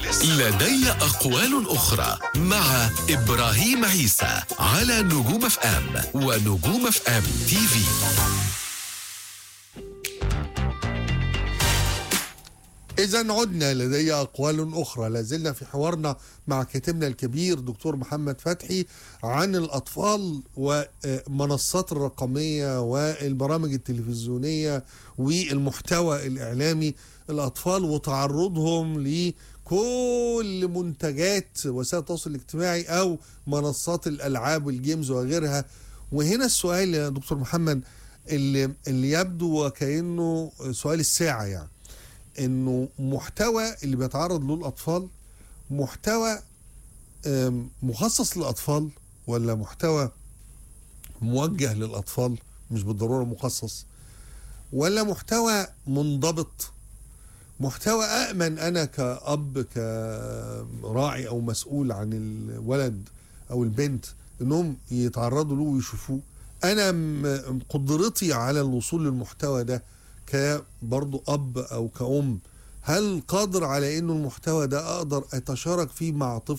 لدي أقوال أخرى مع إبراهيم عيسى على نجوم اف ام ونجوم اف ام تي في إذا عدنا لدي أقوال أخرى لازلنا في حوارنا مع كاتبنا الكبير دكتور محمد فتحي عن الأطفال ومنصات الرقمية والبرامج التلفزيونية والمحتوى الإعلامي الأطفال وتعرضهم لكل منتجات وسائل التواصل الاجتماعي أو منصات الألعاب والجيمز وغيرها وهنا السؤال يا دكتور محمد اللي, اللي يبدو وكأنه سؤال الساعة يعني انه محتوى اللي بيتعرض له الاطفال محتوى آم، مخصص للاطفال ولا محتوى موجه للاطفال مش بالضروره مخصص ولا محتوى منضبط محتوى امن انا كاب كراعي او مسؤول عن الولد او البنت انهم يتعرضوا له ويشوفوه انا م- قدرتي على الوصول للمحتوى ده كبرضو اب او كأم هل قادر على انه المحتوى ده اقدر اتشارك فيه مع طفل